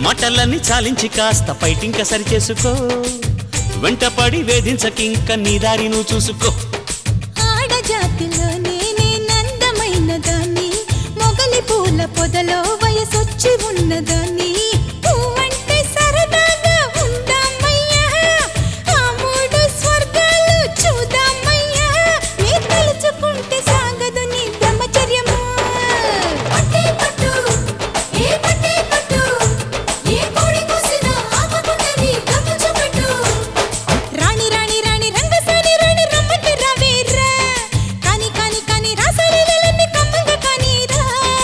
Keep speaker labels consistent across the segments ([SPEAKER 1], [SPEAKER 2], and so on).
[SPEAKER 1] మాటలన్నీ చాలించి కాస్త ఫైటింక సరి చేసుకో వెంటపడి వేధించకింక నీ దారి నువ్వు చూసుకో
[SPEAKER 2] ఆడజాతిలో నేనే నందమైన దాన్ని మొగలి పూల పొదలో వయసొచ్చి ఉన్నదాన్ని పువ్వంటే సరదాగా ఉందామయ్యా ఆ మూడు స్వర్గాలు చూద్దామయ్యా నీ తలుచుకుంటే సాగదు నీ బ్రహ్మచర్యము పట్టే పట్టు ఏ పట్టే పట్టు ఏ కోడి కూసినా ఆపకుందని గమనించబట్టు రాణి రాణి రాణి రంగసాని రాణి రమ్మంటే రావేరా కాని కాని కాని రాసలీలన్నీ కమ్మంగా కానీరా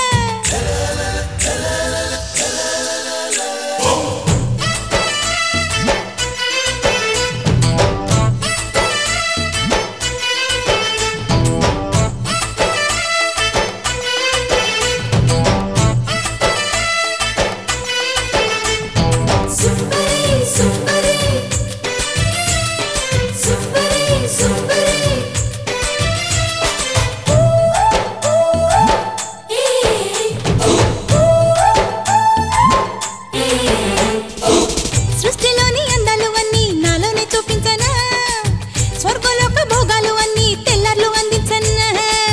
[SPEAKER 2] సుందరి సుందరి సుందరి సుందరి సృష్టిలోని అందాలు అన్నీ నాలోనే చూపించనా స్వర్గలోక భోగాలు అన్నీ తెల్లర్లు అందించనా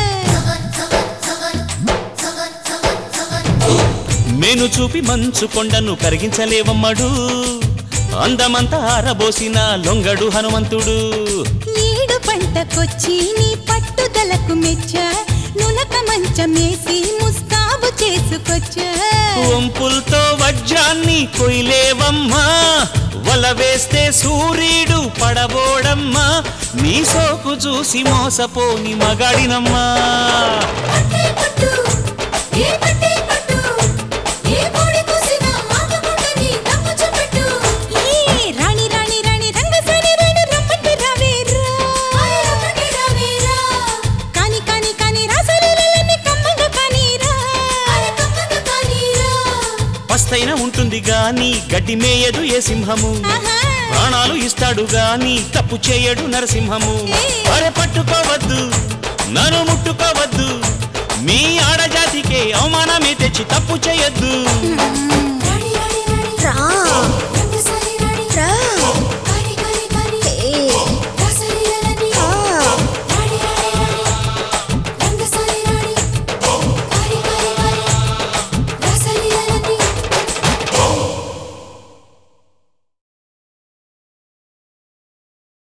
[SPEAKER 1] మేను చూపి మంచు కొండను కరిగించలేవమ్మడు అందమంతా ఆరబోసిన లొంగడు హనుమంతుడు
[SPEAKER 2] ఈడు పంటకొచ్చి నీ పట్టుదలకు మెచ్చా నులక మంచమేసి ముస్తాబు చేసుకొచ్చా
[SPEAKER 1] వంపులతో వజ్రాన్ని కొయ్యలేవమ్మా వల వేస్తే సూర్యుడు పడబోడమ్మా నీ సోకు చూసి మోసపోని మగాడినమ్మా
[SPEAKER 2] పట్టే పట్టు ఏ పట్టే పట్టు ఏ కోడి కూసినా ఆపకుండాని దమ్మచుపెట్టు ఈ రాణి రాణి రాణి రంగసాని రాణి రమ్మంటే రావేరా రమ్మంటే రావేరా కాని కాని కాని రాసలీలన్నీ కమ్మంగా కానీరా కమ్మంగా కానీరా
[SPEAKER 1] పస్తైన ఉంటుంది గాని గడ్డి మేయదు ఏ సింహము
[SPEAKER 2] ఆహా
[SPEAKER 1] ప్రాణాలు ఇస్తాడు గాని తప్పు చేయడు నరసింహము అరే పట్టుకోవద్దు నన్ను ముట్టుకోవద్దు మీ ఆడజాతికే అవమానమే తెచ్చి తప్పు చేయొద్దు
[SPEAKER 2] మ్మ్.